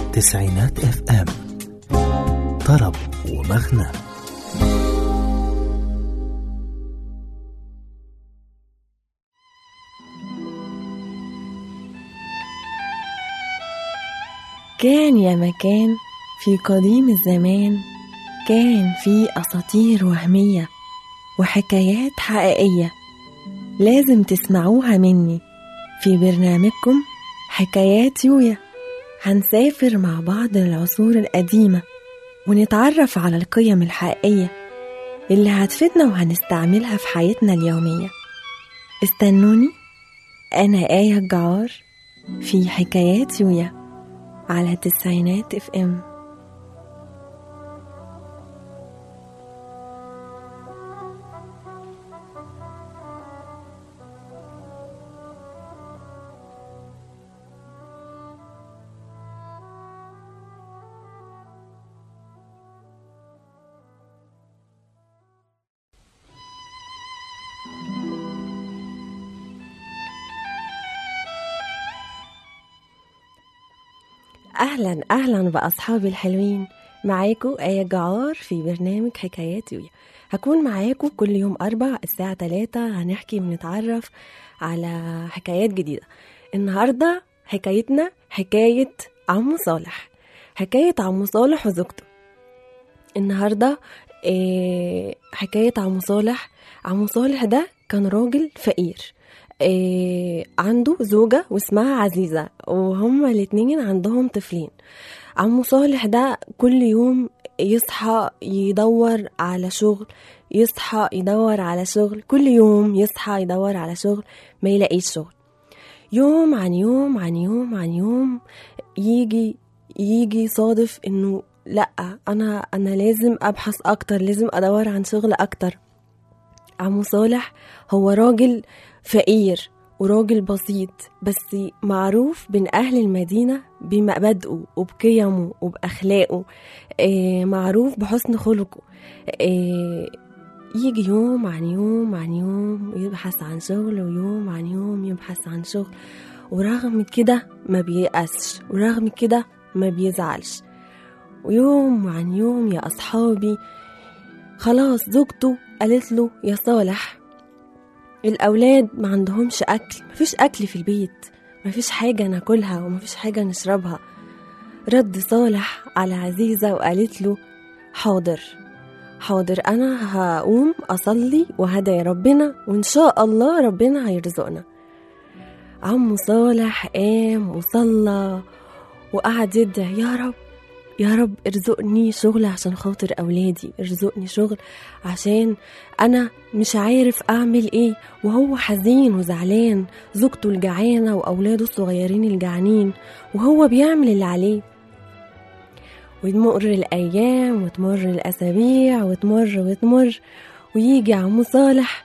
تسعينات اف ام طرب ومغنى كان يا مكان في قديم الزمان كان في أساطير وهمية وحكايات حقيقية لازم تسمعوها مني في برنامجكم حكايات يويا هنسافر مع بعض العصور القديمة ونتعرف على القيم الحقيقية اللي هتفيدنا وهنستعملها في حياتنا اليومية استنوني أنا آية الجعار في حكايات يويا على تسعينات اف ام اهلا اهلا باصحابي الحلوين معاكم آية جعار في برنامج حكايات يويا هكون معاكم كل يوم أربع الساعة تلاتة هنحكي ونتعرف على حكايات جديدة النهاردة حكايتنا حكاية عمو صالح حكاية عمو صالح وزوجته النهاردة إيه حكاية عمو صالح عمو صالح ده كان راجل فقير إيه عنده زوجة واسمها عزيزة وهما الاتنين عندهم طفلين عمو صالح ده كل يوم يصحى يدور على شغل يصحى يدور على شغل كل يوم يصحى يدور على شغل ما يلاقيش شغل يوم عن يوم عن يوم عن يوم يجي يجي صادف انه لا انا انا لازم ابحث اكتر لازم ادور عن شغل اكتر عمو صالح هو راجل فقير وراجل بسيط بس معروف بين أهل المدينة بمبادئه وبقيمه وبأخلاقه آه معروف بحسن خلقه آه يجي يوم عن يوم عن يوم يبحث عن شغل ويوم عن يوم يبحث عن شغل ورغم كده ما بييأسش ورغم كده ما بيزعلش ويوم عن يوم يا أصحابي خلاص زوجته قالت له يا صالح الأولاد ما عندهمش أكل مفيش أكل في البيت مفيش حاجة ناكلها ومفيش حاجة نشربها رد صالح على عزيزة وقالت له حاضر حاضر أنا هقوم أصلي وهدعي ربنا وإن شاء الله ربنا هيرزقنا عمو صالح قام وصلى وقعد يدعي يا رب يا رب ارزقني شغل عشان خاطر أولادي ارزقني شغل عشان أنا مش عارف أعمل إيه وهو حزين وزعلان زوجته الجعانة وأولاده الصغيرين الجعانين وهو بيعمل اللي عليه وتمر الأيام وتمر الأسابيع وتمر وتمر ويجي عمو صالح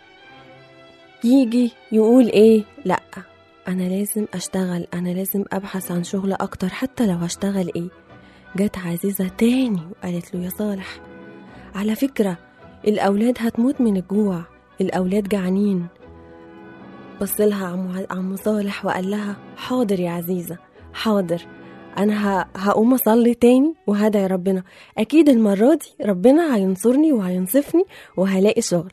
يجي يقول إيه لأ أنا لازم أشتغل أنا لازم أبحث عن شغل أكتر حتى لو هشتغل إيه جت عزيزة تاني وقالت له يا صالح على فكرة الأولاد هتموت من الجوع الأولاد جعانين بص لها عمو, عمو صالح وقال لها حاضر يا عزيزة حاضر أنا هقوم أصلي تاني وهدعي ربنا أكيد المرة دي ربنا هينصرني وهينصفني وهلاقي شغل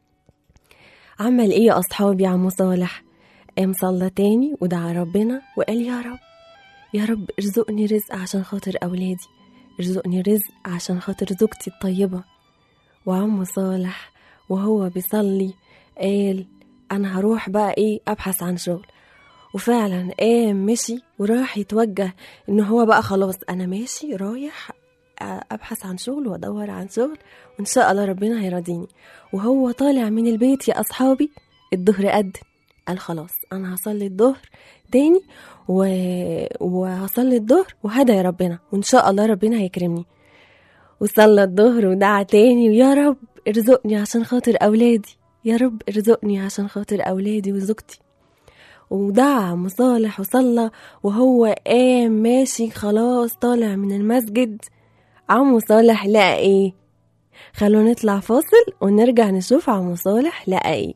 عمل إيه يا أصحابي عمو صالح قام صلى تاني ودعا ربنا وقال يا رب يا رب ارزقني رزق عشان خاطر أولادي ارزقني رزق عشان خاطر زوجتي الطيبة وعمو صالح وهو بيصلي قال أنا هروح بقى إيه أبحث عن شغل وفعلا قام مشي وراح يتوجه إن هو بقى خلاص أنا ماشي رايح أبحث عن شغل وأدور عن شغل وإن شاء الله ربنا هيرضيني وهو طالع من البيت يا أصحابي الظهر قد قال خلاص أنا هصلي الظهر تاني و... وهصلي الظهر وهدعي ربنا وإن شاء الله ربنا هيكرمني وصلى الظهر ودعا تاني ويا رب ارزقني عشان خاطر أولادي يا رب ارزقني عشان خاطر أولادي وزوجتي ودعا مصالح وصلى وهو قام ماشي خلاص طالع من المسجد عمو صالح لقى ايه خلونا نطلع فاصل ونرجع نشوف عمو صالح لقى ايه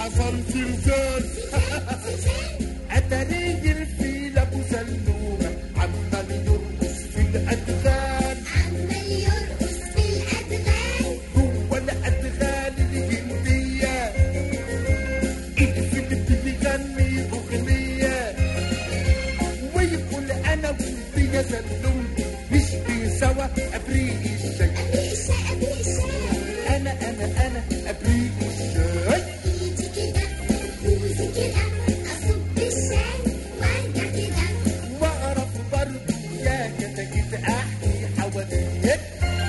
حصل زلزال اتاري الفيل ابو سلومه عمال يرقص في الادغال عمال يرقص في الأدغال هو الادغال الهنديه الفيل بيغني اغنيه ويقول انا وانت يا سلوم نشبه سوا ابريق الشاي أبيشة أبيشة انا انا انا ابريق الشاي إيدي كده بوزي كده أصب الشاي وأرجع كده واعرف برضه يا كتاكيت احكي حواديت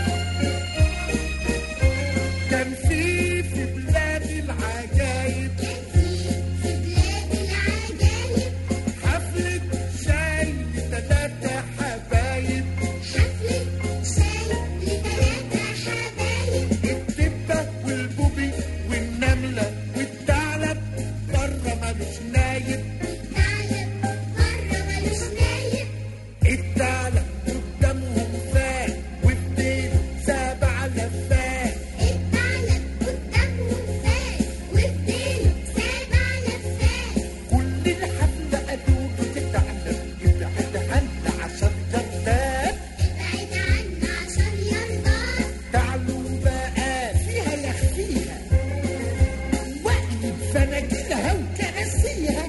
كان في في بلاد العجايب كان في في بلاد العجايب حفلة شاي لتلاتة حبايب حفلة شاي لتلاتة حبايب الدبة والبوبي والنملة والثعلب بره ملوش نايب ثعلب بره ملوش نايب الثعلب قدامهم فات وبديله سبع لفات الثعلب قدامهم فات وبديله سبع لفات كل الحفلة قالوا له تتعلم ابعد عنا عشان جردات ابعد عنا عشان يرضاك تعالوا بقى فيها يخفيها واقلب فناجيلها وكراسيها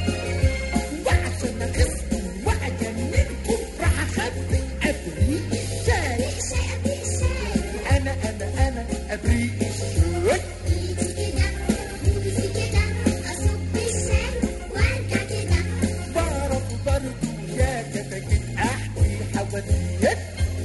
وعشان اغيظكم واجننكم راح اخبي ابريق الشاي شاي أبيشة انا انا انا ابريق الشاي ايدي كده بوزي كده اصب الشاي وارجع كده بعرف برضه يا كتاكيت احكي حواديت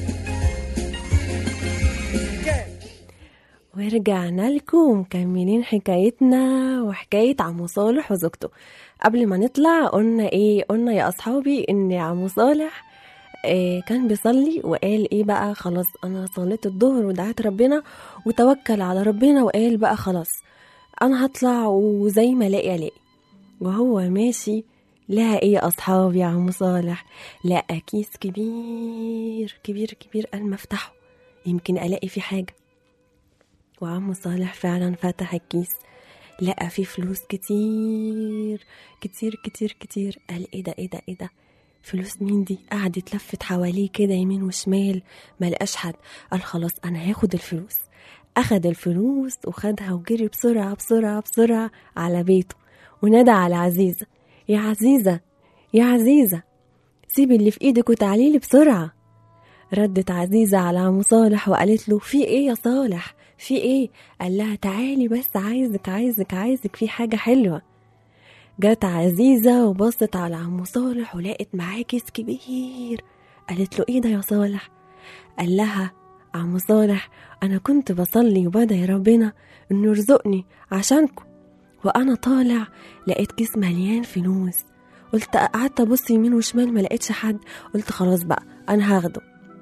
كان ورجعنا لكم مكملين حكايتنا وحكاية عمو صالح وزوجته قبل ما نطلع قلنا ايه قلنا يا اصحابي ان عمو صالح إيه كان بيصلي وقال ايه بقى خلاص انا صليت الظهر ودعيت ربنا وتوكل على ربنا وقال بقى خلاص انا هطلع وزي ما الاقي الاقي وهو ماشي لقى ايه يا اصحابي يا عمو صالح لقى كيس كبير كبير كبير قال ما افتحه يمكن الاقي فيه حاجه وعم صالح فعلا فتح الكيس لقى فيه فلوس كتير كتير كتير كتير قال ايه ده ايه ده ايه ده فلوس مين دي قعد يتلفت حواليه كده يمين وشمال ما لقاش حد قال خلاص انا هاخد الفلوس اخد الفلوس وخدها وجري بسرعة بسرعة بسرعة على بيته ونادى على عزيزة يا عزيزة يا عزيزة سيبي اللي في ايدك وتعالي لي بسرعة ردت عزيزة على عم صالح وقالت له في ايه يا صالح في ايه قال لها تعالي بس عايزك عايزك عايزك في حاجة حلوة جت عزيزة وبصت على عم صالح ولقت معاه كيس كبير قالت له ايه ده يا صالح قال لها عم صالح انا كنت بصلي وبدعي ربنا انه يرزقني عشانكم وانا طالع لقيت كيس مليان فلوس قلت قعدت ابص يمين وشمال ما لقيتش حد قلت خلاص بقى انا هاخده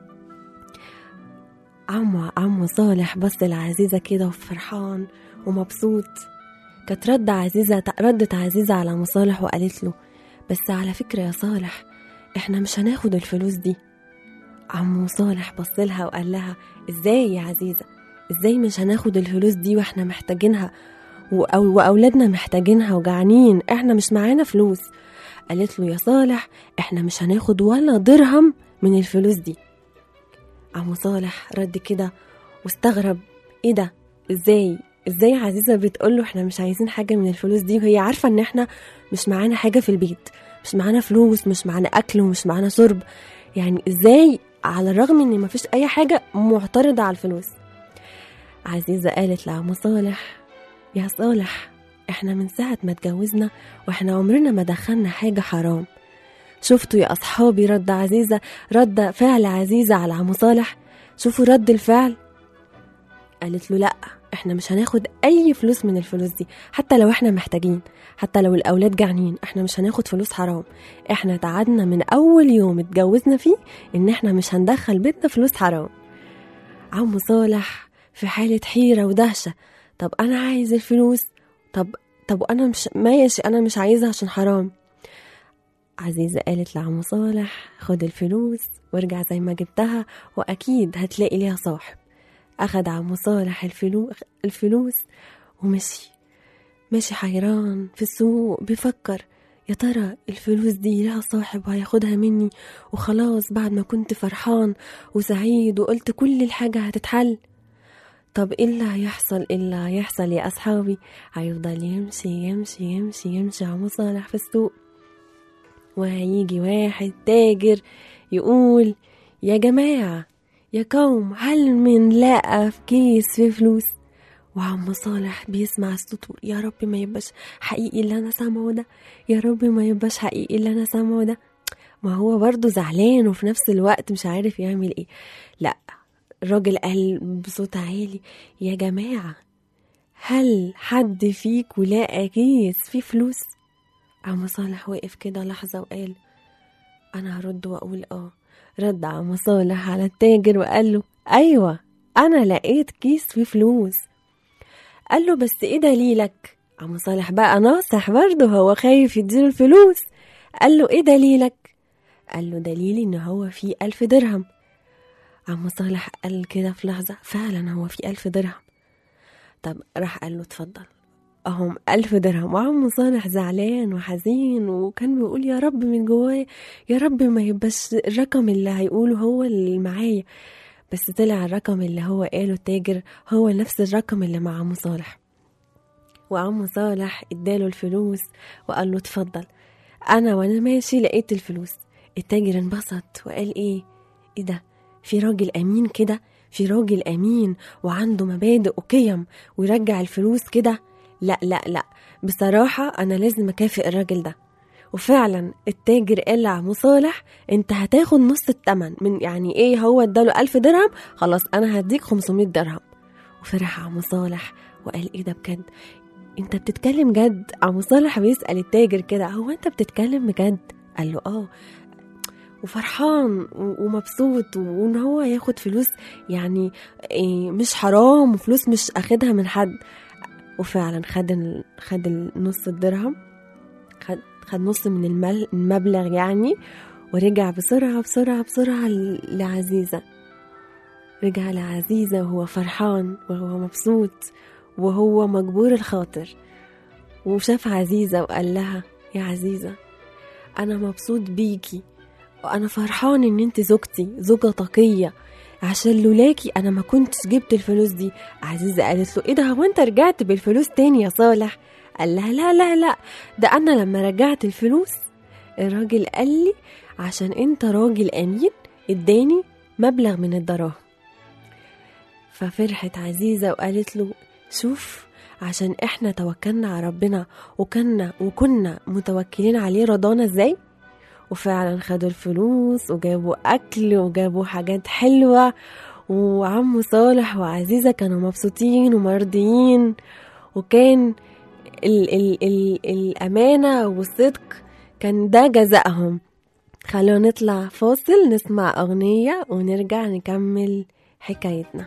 عمو عمو صالح بص لعزيزة كده وفرحان ومبسوط كانت رد عزيزة ردت عزيزة على عمو صالح وقالت له بس على فكرة يا صالح احنا مش هناخد الفلوس دي عمو صالح بصلها وقال لها ازاي يا عزيزة ازاي مش هناخد الفلوس دي واحنا محتاجينها وأو- واولادنا محتاجينها وجعانين احنا مش معانا فلوس قالت له يا صالح احنا مش هناخد ولا درهم من الفلوس دي عمو صالح رد كده واستغرب ايه ده ازاي ازاي عزيزة بتقوله احنا مش عايزين حاجة من الفلوس دي وهي عارفة ان احنا مش معانا حاجة في البيت مش معانا فلوس مش معانا اكل ومش معانا شرب يعني ازاي على الرغم ان مفيش اي حاجة معترضة على الفلوس عزيزة قالت لعمو صالح يا صالح احنا من ساعة ما اتجوزنا واحنا عمرنا ما دخلنا حاجة حرام شفتوا يا أصحابي رد عزيزة رد فعل عزيزة على عمو صالح شوفوا رد الفعل قالت له لأ احنا مش هناخد أي فلوس من الفلوس دي حتى لو احنا محتاجين حتى لو الأولاد جعانين احنا مش هناخد فلوس حرام احنا تعادنا من أول يوم اتجوزنا فيه إن احنا مش هندخل بيتنا فلوس حرام عمو صالح في حالة حيرة ودهشة طب أنا عايز الفلوس طب طب أنا مش ماشي أنا مش عايزها عشان حرام عزيزة قالت لعمو صالح خد الفلوس وارجع زي ما جبتها وأكيد هتلاقي ليها صاحب أخد عمو صالح الفلو... الفلوس ومشي ماشي حيران في السوق بيفكر يا ترى الفلوس دي لها صاحب وهياخدها مني وخلاص بعد ما كنت فرحان وسعيد وقلت كل الحاجة هتتحل طب ايه اللي هيحصل ايه اللي هيحصل يا اصحابي هيفضل يمشي يمشي يمشي يمشي عمو صالح في السوق وهيجي واحد تاجر يقول يا جماعة يا قوم هل من لقى في كيس فيه فلوس وعم صالح بيسمع الصوت يقول يا رب ما يبقاش حقيقي اللي انا سامعه ده يا رب ما يبقاش حقيقي اللي انا سامعه ده ما هو برضه زعلان وفي نفس الوقت مش عارف يعمل ايه لا الراجل قال بصوت عالي يا جماعة هل حد فيكوا لقى كيس فيه فلوس عم صالح وقف كده لحظة وقال أنا هرد وأقول آه رد عم صالح على التاجر وقال له أيوة أنا لقيت كيس فيه فلوس قال له بس إيه دليلك عم صالح بقى ناصح برضه هو خايف يديله الفلوس قال له إيه دليلك قال له دليلي إن هو فيه ألف درهم عم صالح قال كده في لحظة فعلا هو فيه ألف درهم طب راح قال له اتفضل اهم ألف درهم وعم صالح زعلان وحزين وكان بيقول يا رب من جواه يا رب ما يبقاش الرقم اللي هيقوله هو اللي معايا بس طلع الرقم اللي هو قاله التاجر هو نفس الرقم اللي مع عم صالح وعم صالح اداله الفلوس وقال له اتفضل انا وانا ماشي لقيت الفلوس التاجر انبسط وقال ايه ايه ده في راجل امين كده في راجل امين وعنده مبادئ وقيم ويرجع الفلوس كده لا لا لا بصراحة أنا لازم أكافئ الراجل ده وفعلا التاجر قال لعمو صالح انت هتاخد نص التمن من يعني ايه هو اداله ألف درهم خلاص انا هديك 500 درهم وفرح عمو صالح وقال ايه ده بجد انت بتتكلم جد عمو صالح بيسأل التاجر كده هو انت بتتكلم بجد قال له اه وفرحان و- ومبسوط وان هو ياخد فلوس يعني إيه مش حرام وفلوس مش اخدها من حد وفعلا خد ال- خد النص الدرهم خد خد نص من المل المبلغ يعني ورجع بسرعة بسرعة بسرعة ل- لعزيزة رجع لعزيزة وهو فرحان وهو مبسوط وهو مجبور الخاطر وشاف عزيزة وقال لها يا عزيزة أنا مبسوط بيكي وأنا فرحان إن أنت زوجتي زوجة تقية عشان لولاكي أنا ما كنتش جبت الفلوس دي عزيزة قالت له إيه ده هو أنت رجعت بالفلوس تاني يا صالح قال لها لا لا لا ده أنا لما رجعت الفلوس الراجل قال لي عشان أنت راجل أمين اداني مبلغ من الدراهم ففرحت عزيزة وقالت له شوف عشان احنا توكلنا على ربنا وكنا وكنا متوكلين عليه رضانا ازاي وفعلا خدوا الفلوس وجابوا اكل وجابوا حاجات حلوة وعمو صالح وعزيزة كانوا مبسوطين ومرضيين وكان ال ال ال الأمانة والصدق كان ده جزائهم خلونا نطلع فاصل نسمع أغنية ونرجع نكمل حكايتنا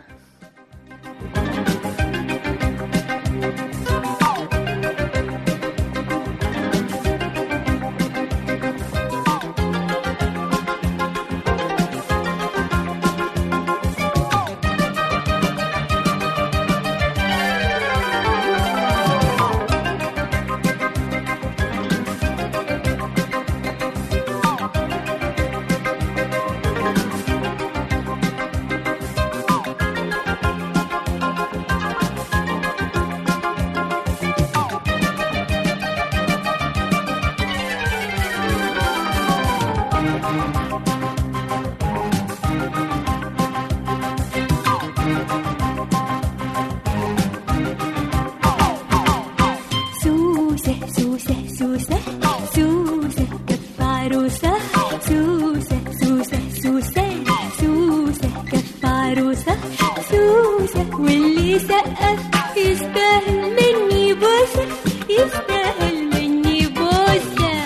سوسة سوسة سوسة سوسة كف عروسة سوسة سوسة سوسة سوسة كف عروسة سوسة واللي سقف يستاهل مني بوسة يستاهل مني بوسة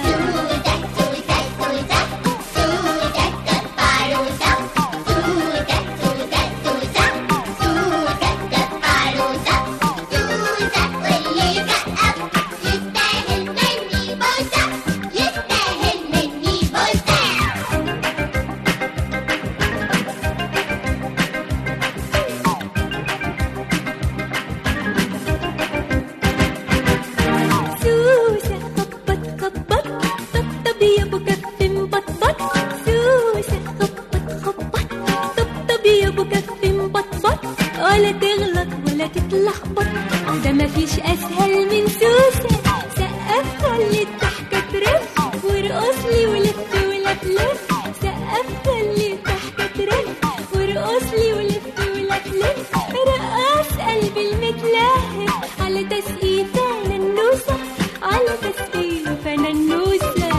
يستاهل مني بوسة أجمل من سوسة سقف خلي الضحكة ترف وارقص لي ولف ولف لف سقف خلي الضحكة ترف وارقص لي ولف ولف لف رقص قلبي المتلهف على تسقيفة ننوسة على تسقيفة ننوسة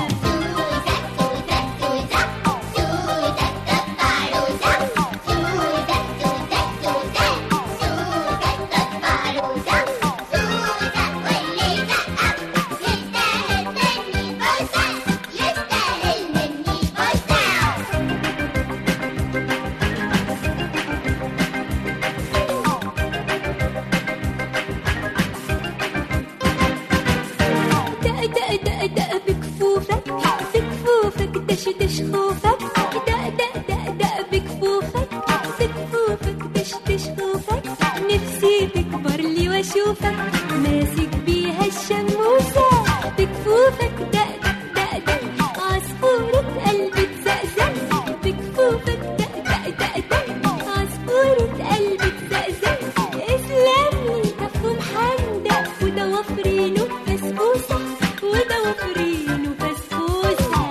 دق دق دق دق بكفوفك بكفوفك دش دش خوفك دق دق دق دق بكفوفك بكفوفك دش دش خوفك نفسي تكبر لي واشوفك ماسك بيها الشموسة بكفوفك دق دق دق دق عصفورة قلبي تزقزق بكفوفك دق دق دق دق عصفورة قلبي تزقزق اسلام لي كف محندق وضوافرينه بسبوسة وضوافرينه بسبوسة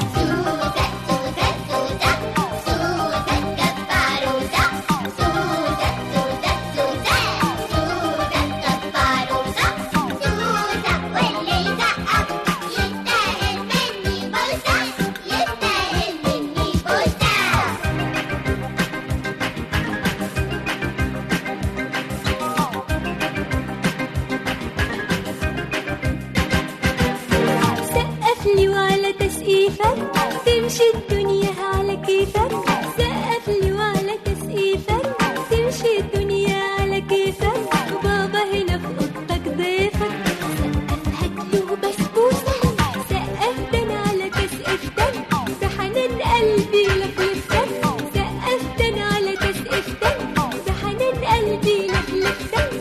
سقف لي وعلى تسقيفك تمشي الدنيا على كيفك سقف لي وعلى تسقيفك تمشي الدنيا على كيفك وبابا هنا في اوضتك ضيفك سقف هاتله بسبوسة سقف ده انا على تسقيفتك ده حنان قلبي لفلفتك سقف ده انا على تسقيفتك ده حنان قلبي لفلفتك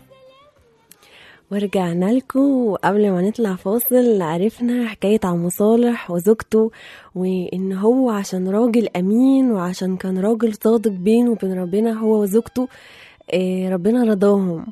ورجعنا لكم وقبل ما نطلع فاصل عرفنا حكاية عم صالح وزوجته وإن هو عشان راجل أمين وعشان كان راجل صادق بينه وبين ربنا هو وزوجته آه، ربنا رضاهم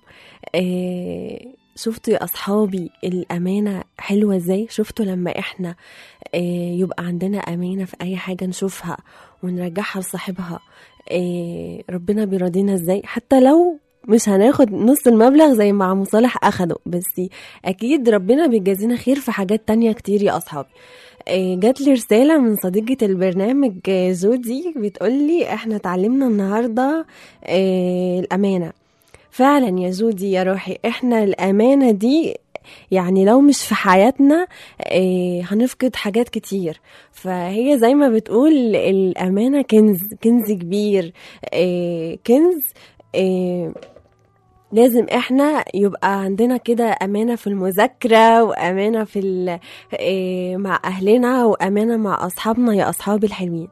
آه، شفتوا يا أصحابي الأمانة حلوة ازاي شفتوا لما احنا آه، يبقى عندنا أمانة في أي حاجة نشوفها ونرجعها لصاحبها آه، ربنا بيرضينا ازاي حتى لو مش هناخد نص المبلغ زي ما عم صالح اخده بس اكيد ربنا بيجازينا خير في حاجات تانية كتير يا اصحابي آه، جات لي رسالة من صديقة البرنامج آه، جودي بتقولي احنا اتعلمنا النهاردة آه، الأمانة فعلا يا جودي يا روحي احنا الأمانة دي يعني لو مش في حياتنا آه، هنفقد حاجات كتير فهي زي ما بتقول الأمانة كنز كنز كبير آه، كنز آه، لازم احنا يبقى عندنا كده امانه في المذاكره وامانه في ال- إيه مع اهلنا وامانه مع اصحابنا يا اصحابي الحلوين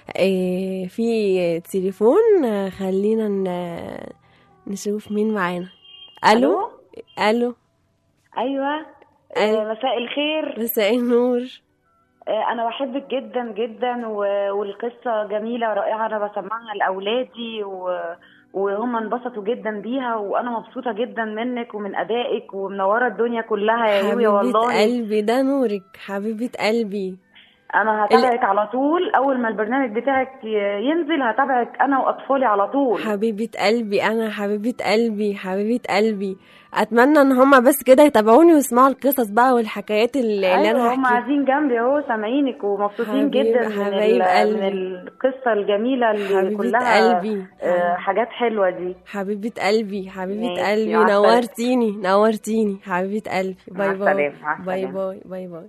إيه في تليفون آه، خلينا ن- نشوف مين معانا الو الو ايوه أيوة. آه، مساء الخير مساء النور آه، انا بحبك جدا جدا و- والقصه جميله رائعه انا بسمعها لاولادي و... وهم انبسطوا جدا بيها وانا مبسوطه جدا منك ومن ادائك ومنوره الدنيا كلها يا يويا حبيبه والله قلبي ده نورك حبيبه قلبي انا هتابعك على طول اول ما البرنامج بتاعك ي- ينزل هتابعك انا واطفالي على طول حبيبة قلبي أنا حبيبة قلبي حبيبة قلبي أتمنى إن هما بس كده يتابعوني ويسمعوا القصص بقى والحكايات اللي, اللي أنا ايوه هم هحكيها قاعدين جنبي اهو سامعينك ومبسوطين حبيب- جدا من, حبايب ال- قلبي. من القصه الجميله اللي حبيبة كلها قلبي. آه، حاجات حلوه دي حبيبة قلبي حبيبة ماشي، قلبي مع السلامة. نورتيني نورتيني حبيبة قلبي مع باي باي السلامة، مع باي السلامة. باي باي باي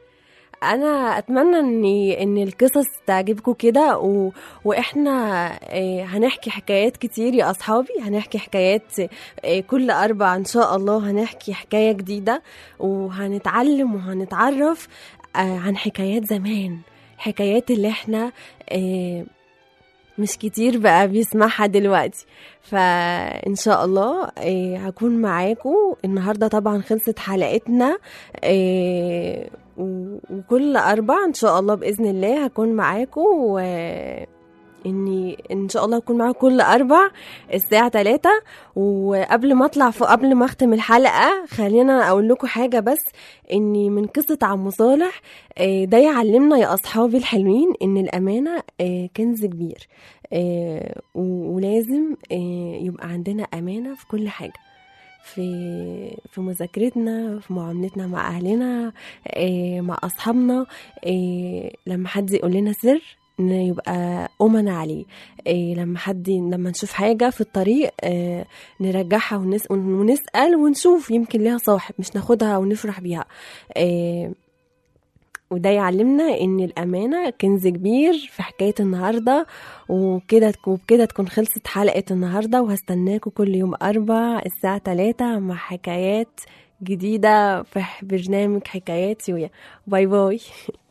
انا اتمنى ان ان القصص تعجبكم كده و... واحنا آه، هنحكي حكايات كتير يا اصحابي هنحكي حكايات آه، كل اربع ان شاء الله هنحكي حكايه جديده وهنتعلم وهنتعرف آه، عن حكايات زمان الحكايات اللي احنا آه، مش كتير بقى بيسمعها دلوقتي فان شاء الله آه، هكون معاكم النهارده طبعا خلصت حلقتنا آه، و- وكل اربع ان شاء الله باذن الله هكون معاكم و... اني ان شاء الله اكون معاكم كل اربع الساعه 3 وقبل ما اطلع فوق قبل ما اختم الحلقه خلينا اقول لكم حاجه بس اني من قصه عم صالح آه، ده يعلمنا يا اصحابي الحلوين ان الامانه آه، كنز كبير آه، و- ولازم آه، يبقى عندنا امانه في كل حاجه في في مذاكرتنا في معاملتنا مع اهلنا آه، مع اصحابنا آه، لما حد يقول لنا سر إن يبقى أمنا عليه إيه لما حد لما نشوف حاجة في الطريق إيه نرجعها ونس ونسأل ونشوف يمكن ليها صاحب مش ناخدها ونفرح بيها إيه وده يعلمنا ان الامانه كنز كبير في حكايه النهارده وكده وبكده تكون خلصت حلقه النهارده وهستناكم كل يوم اربع الساعه 3 مع حكايات جديده في برنامج حكايات يويا باي باي